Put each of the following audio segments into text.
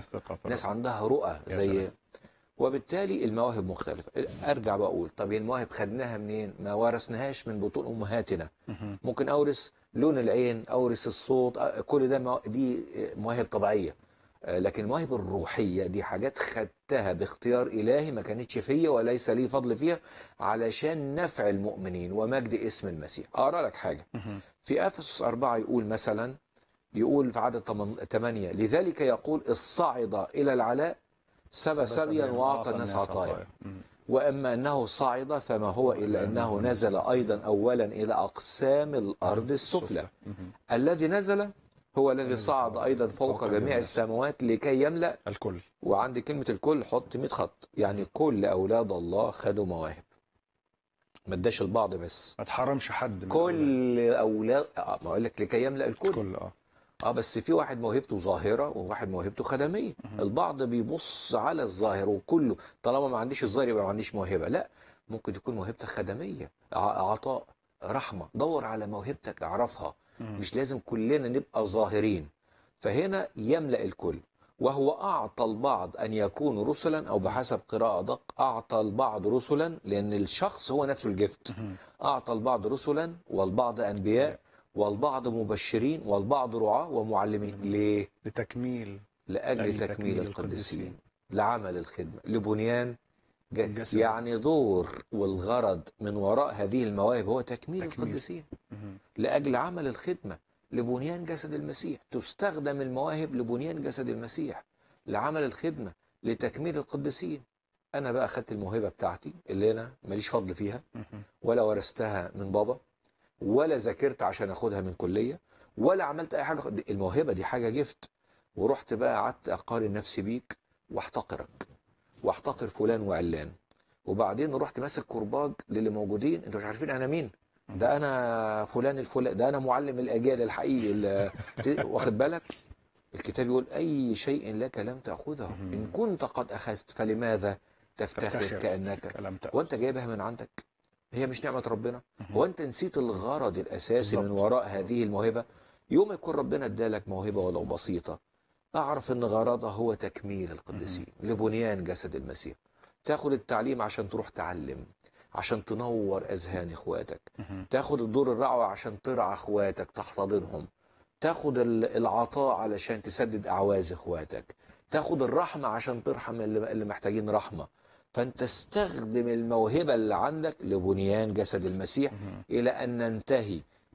ناس ثقة في ناس الرب. عندها رؤى يا زي سلام. وبالتالي المواهب مختلفة ارجع بقول طب المواهب خدناها منين ما ورثناهاش من بطون امهاتنا مهم. ممكن اورث لون العين اورث الصوت أ- كل ده موا- دي مواهب طبيعيه آه، لكن المواهب الروحيه دي حاجات خدتها باختيار الهي ما كانتش فيا وليس لي فضل فيها علشان نفع المؤمنين ومجد اسم المسيح اقرا لك حاجه مهم. في افسس أربعة يقول مثلا يقول في عدد 8 لذلك يقول الصعد الى العلاء سبى سبيا واعطى الناس عطايا مم. واما انه صعد فما هو الا انه نزل ايضا اولا الى اقسام الارض السفلى مهم. الذي نزل هو الذي الذي صعد صعد ايضا فوق فوق جميع جميع السماوات لكي يملا الكل وعندي كلمه الكل حط 100 خط يعني كل اولاد الله خدوا مواهب ما اداش البعض بس ما تحرمش حد من الأولاد. كل اولاد آه، ما اقول لك لكي يملا الكل الكل اه اه بس في واحد موهبته ظاهره وواحد موهبته خدميه البعض بيبص على الظاهر وكله طالما ما عنديش الظاهر يبقى ما عنديش موهبه لا ممكن تكون موهبتك خدميه ع- عطاء رحمه دور على موهبتك اعرفها مم. مش لازم كلنا نبقى ظاهرين فهنا يملا الكل وهو اعطى البعض ان يكونوا رسلا او بحسب قراءه دق اعطى البعض رسلا لان الشخص هو نفسه الجفت مهم. أعطى البعض رسلا والبعض أنبياء والبعض مبشرين والبعض رعاة ومعلمين ليه؟ لتكميل لأجل لأجل تكميل تكميل القديسين القديسين. لعمل الخدمة لبنيان ج- الجسد. يعني دور والغرض من وراء هذه المواهب هو تكميل, تكميل. القديسين مهم. لأجل عمل الخدمة لبنيان جسد المسيح تستخدم المواهب لبنيان جسد المسيح لعمل الخدمة لتكميل القديسين أنا بقى أخدت الموهبة بتاعتي اللي أنا ماليش فضل فيها مهم. ولا ورثتها من بابا ولا ذاكرت عشان اخدها من كليه ولا عملت اي حاجه الموهبه دي حاجه جفت ورحت بقى قعدت اقارن نفسي بيك واحتقرك واحتقر فلان وعلان وبعدين رحت ماسك كرباج للي موجودين انتوا مش عارفين انا مين ده انا فلان الفلان ده انا معلم الاجيال الحقيقي اللي- واخد بالك الكتاب يقول اي شيء لك لم تاخذه ان كنت قد اخذت فلماذا تفتخر تفتخر. كانك كلام تأ- هو انت جايبها من عندك هي مش نعمه ربنا هو انت نسيت الغرض الاساسي من بالظبط. وراء هذه الموهبه يوم يكون ربنا ادالك موهبه ولو بسيطه اعرف ان غرضها هو تكميل القديسين لبنيان جسد المسيح تاخد التعليم عشان تروح تعلم عشان تنور اذهان اخواتك مهم. تاخد الدور الرعوة عشان ترعى اخواتك تحتضنهم تاخد ال- العطاء علشان تسدد اعواز اخواتك تاخد الرحمة عشان ترحم اللي اللي محتاجين رحمة فانت استخدم الموهبة اللي عندك لبنيان جسد المسيح مهم. الى ان ننتهي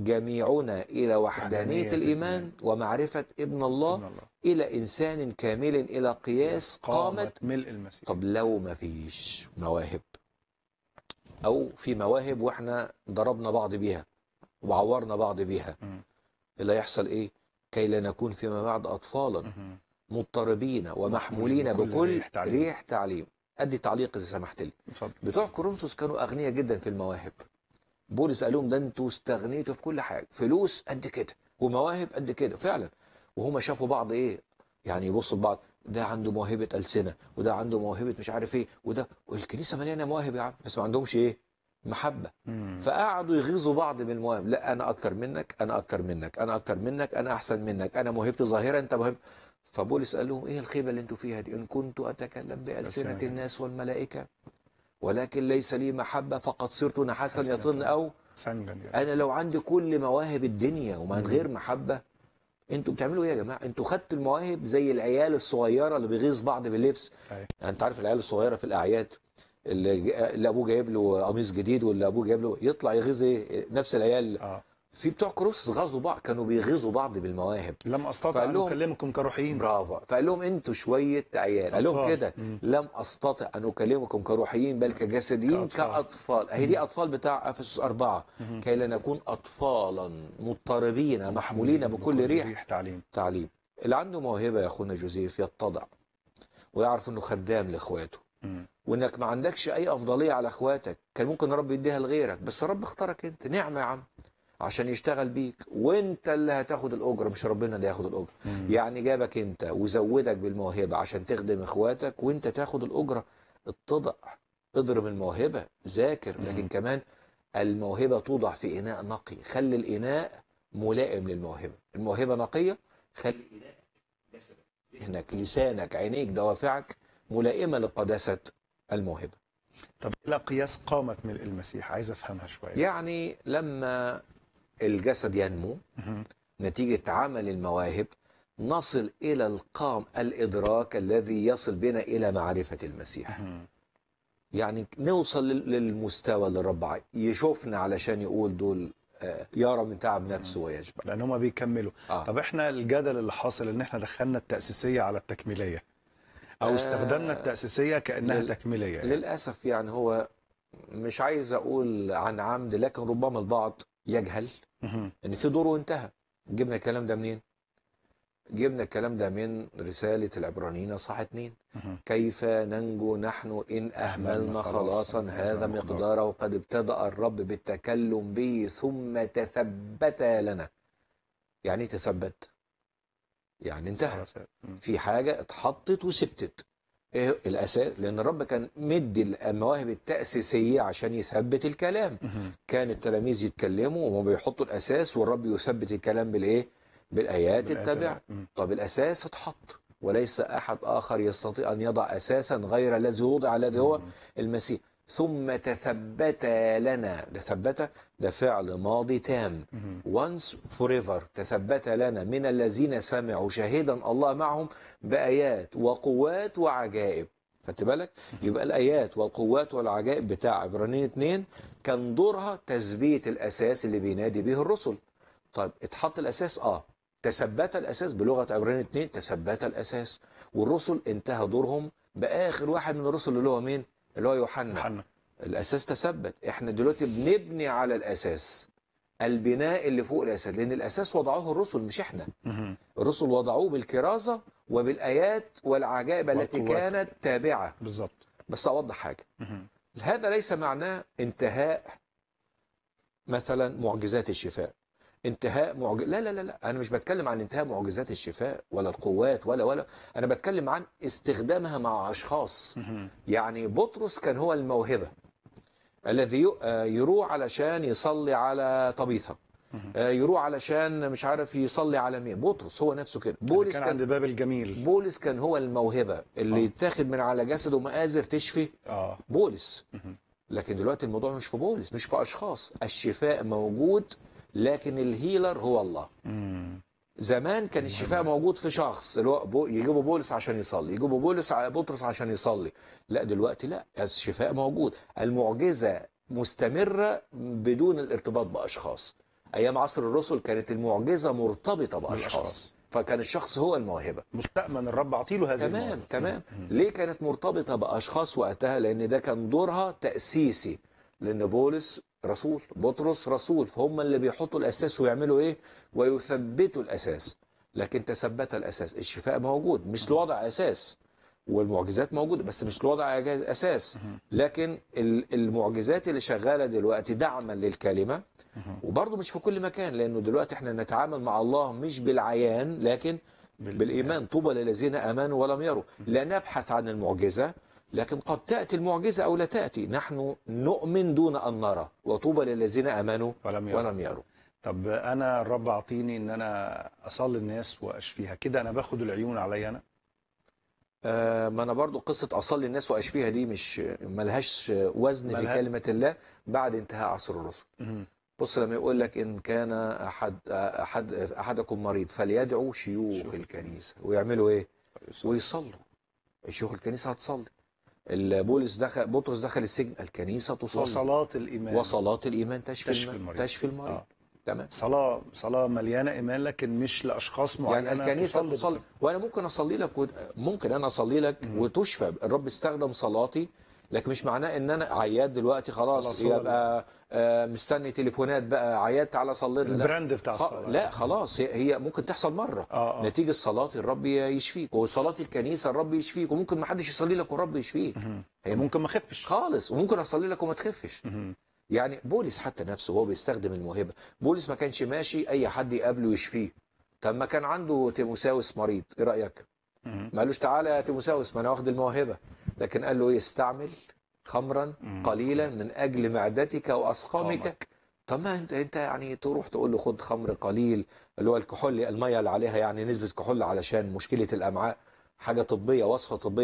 جميعنا الى وحدانية وحدانية الايمان الإيمان. ومعرفة ابن الله إن الله. الى انسان كامل الى قياس قامة ملء المسيح طب لو ما فيش مواهب او في مواهب واحنا ضربنا بعض بيها وعورنا بعض بيها مم. اللي هيحصل ايه كي لا نكون فيما بعد اطفالا مهم. مضطربين ومحمولين بكل بكل ريح تعليم. ريح تعليم ادي تعليق اذا سمحت لي اتفضل بتوع كورنثوس كانوا اغنياء جدا في المواهب بولس قال لهم ده انتوا استغنيتوا في كل حاجه فلوس قد كده ومواهب قد كده فعلا وهما شافوا بعض ايه يعني يبصوا لبعض ده عنده موهبه السنه وده عنده موهبه مش عارف ايه وده والكنيسه مليانه مواهب يا عم بس ما عندهمش ايه محبه مم. فقعدوا يغيظوا بعض بالمواهب لا انا اكتر منك انا اكتر منك انا اكتر منك انا احسن منك انا موهبتي ظاهره انت موهب فبولس قال لهم ايه الخيبه اللي انتوا فيها دي ان كنت اتكلم بالسنه بألسنة الناس والملائكه ولكن ليس لي محبه فقد صرت نحاسا حسنة. يطن او سنجا يعني انا لو عندي كل مواهب الدنيا ومن مم. غير محبه انتوا بتعملوا ايه يا جماعه انتوا خدتوا المواهب زي العيال الصغيره اللي بيغيظ بعض باللبس أيوة. يعني انت عارف العيال الصغيره في الاعياد اللي, جا- اللي ابوه جايب له قميص جديد واللي ابوه جايب له يطلع يغيظ ايه نفس العيال اه في بتوع كروس غزوا بعض كانوا بيغيظوا بعض بالمواهب لم استطع فقال ان لهم- اكلمكم كروحيين برافو فقال لهم انتوا شويه عيال قال لهم أطفال. كده مم. لم استطع ان اكلمكم كروحيين بل كجسديين كأطفال. كاطفال هي دي اطفال بتاع افسس اربعه مهم. كي لا نكون اطفالا مضطربين محمولين بكل ريح ريح تعليم تعليم اللي عنده موهبه يا اخونا جوزيف يتضع ويعرف انه خدام لاخواته مم. وانك ما عندكش اي افضليه على اخواتك كان ممكن رب يديها لغيرك بس رب اختارك انت نعمه يا عم عشان يشتغل بيك وانت اللي هتاخد الاجره مش ربنا اللي هياخد الاجره مم. يعني جابك انت وزودك بالموهبه عشان تخدم اخواتك وانت تاخد الاجره اتضع اضرب الموهبه ذاكر لكن مم. كمان الموهبه توضع في اناء نقي خلي الاناء ملائم للموهبه الموهبه نقيه خلي الاناء جسدك ذهنك لسانك عينيك دوافعك ملائمة لقداسة الموهبة طب الى قياس قامه ملء المسيح عايز افهمها شويه يعني لما الجسد ينمو مهم. نتيجة عمل المواهب نصل إلى القام الإدراك الذي يصل بنا إلى معرفة المسيح مهم. يعني نوصل لل- للمستوى اللي الرب عاي- يشوفنا علشان يقول دول آه، يرى من تعب نفسه ويشبع لان هم بيكملوا آه. طب احنا الجدل اللي حاصل ان احنا دخلنا التاسيسيه على التكميليه او آه، استخدمنا التاسيسيه كانها لل- تكميليه يعني. للأسف يعني هو مش عايز أقول عن عمد لكن ربما البعض يجهل مهم. ان في دوره وانتهى جبنا الكلام ده منين جبنا الكلام ده من رسالة العبرانيين صح اتنين مهم. كيف ننجو نحن إن أهملنا خلاصا هذا مقداره قد ابتدأ الرب بالتكلم به ثم تثبت لنا يعني إيه تثبت يعني انتهى مم. في حاجة اتحطت وثبتت ايه الأساس لأن الرب كان مدي المواهب التأسيسية عشان يثبت الكلام مهم. كان التلاميذ يتكلموا وهم بيحطوا الاساس والرب يثبت الكلام بالايه بالايات بالآيات التابعه مم. طب الاساس اتحط وليس احد اخر يستطيع ان يضع اساسا غير الذي وضع الذي هو مم. المسيح ثم تثبت لنا ده ثبت ده فعل ماضي تام مهم. once forever تثبت لنا من الذين سمعوا شاهدا الله معهم بآيات وقوات وعجائب خدت بالك يبقى الآيات والقوات والعجائب بتاع عبرانيين اتنين كان دورها تثبيت الأساس اللي بينادي به الرسل طيب اتحط الأساس اه تثبت الأساس بلغة عبرانيين اتنين تثبت الأساس والرسل انتهى دورهم بآخر واحد من الرسل اللي هو مين اللي هو يوحنا يوحنا الاساس تثبت احنا دلوقتي بنبني على الاساس البناء اللي فوق الاساس لان الاساس وضعوه الرسل مش احنا مهم. الرسل وضعوه بالكرازه وبالايات والعجائب التي والقوات. كانت تابعه بالظبط بس اوضح حاجه مهم. هذا ليس معناه انتهاء مثلا معجزات الشفاء انتهاء معج... لا لا لا لا انا مش بتكلم عن انتهاء معجزات الشفاء ولا القوات ولا ولا انا بتكلم عن استخدامها مع اشخاص مهم. يعني بطرس كان هو الموهبة الذي ي- آه يروح علشان يصلي على طبيثة مهم. آه يروح علشان مش عارف يصلي على مين بطرس هو نفسه كده بولس كان كان, عند باب الجميل بولس كان هو الموهبة اللي آه. يتاخد من على جسده مآزر تشفي اه بولس مهم. لكن دلوقتي الموضوع مش في بولس مش في أشخاص الشفاء موجود لكن الهيلر هو الله مم. زمان كان الشفاء موجود في شخص اللي هو بو- يجيبوا بولس عشان يصلي يجيبوا بولس ع- بطرس عشان يصلي لا دلوقتي لا الشفاء موجود المعجزة مستمرة بدون الارتباط بأشخاص أيام عصر الرسل كانت المعجزة مرتبطة بأشخاص بالأشخاص. فكان الشخص هو الموهبة مستأمن الرب اعطيله هذه تمام الموهبة. تمام مم. ليه كانت مرتبطة بأشخاص وقتها لأن ده كان دورها تأسيسي لأن بولس رسول بطرس رسول فهم اللي بيحطوا الأساس ويعملوا إيه ويثبتوا الأساس لكن تثبت الأساس الشفاء موجود مش لوضع أساس والمعجزات موجودة بس مش لوضع أجاز- أساس لكن ال- المعجزات اللي شغالة دلوقتي دعما للكلمة مهم. وبرضه مش في كل مكان لأنه دلوقتي احنا نتعامل مع الله مش بالعيان لكن بال- بالإيمان طوبى للذين آمنوا ولم يروا لا نبحث عن المعجزة لكن قد تأتي المعجزة أو لا تأتي نحن نؤمن دون أن نرى وطوبى للذين آمنوا ولم يرى ولم يروا طب انا الرب اعطيني ان انا اصلي الناس واشفيها كده انا باخد العيون عليا انا آه ما أنا برضو قصة أصلي الناس وأشفيها دي مش ملهاش وزن في ملها- كلمة الله بعد انتهاء عصر الرسل مهم. بص لما يقول لك إن كان أحد أحد أحدكم مريض فليدعو شيوخ شيوخ الكنيسة ويعملوا إيه؟ ويصلوا الشيوخ الكنيسة هتصلي بولس دخل بطرس دخل السجن الكنيسة تصلي وصلاة الإيمان وصلاة الإيمان تشفي, تشفي المريض. المريض. تشفي المريض آه. تمام صلاة صلاة مليانة إيمان لكن مش لأشخاص معينة يعني الكنيسة تصلي تصلي وأنا ممكن أصلي لك و... ممكن أنا أصلي لك مم. وتشفى الرب استخدم صلاتي لكن مش معناه ان انا عياد دلوقتي خلاص, خلاص هو يبقى آه مستني تليفونات بقى عياد تعالى صلي لنا لا البراند بتاع خ... الصلاة لا خلاص هي, هي ممكن تحصل مره آه آه. نتيجه صلاه الرب يشفيك وصلاه الكنيسه الرب يشفيك وممكن ما حدش يصلي لك والرب يشفيك مهم. هي ممكن ما اخفش خالص وممكن اصلي لك وما تخفش مهم. يعني بولس حتى نفسه هو بيستخدم الموهبه بولس ما كانش ماشي اي حد يقابله يشفيه طب ما كان عنده تيموساوس مريض ايه رايك مهم. ما قالوش تعالى يا تيموساوس ما انا واخد الموهبه لكن قال له ايه استعمل خمرا مم. قليلا من اجل معدتك واسقامك قامك. طب ما انت انت يعني تروح تقول له خد خمر قليل اللي هو الكحول الميه اللي عليها يعني نسبه كحول علشان مشكله الامعاء حاجه طبيه وصفه طبيه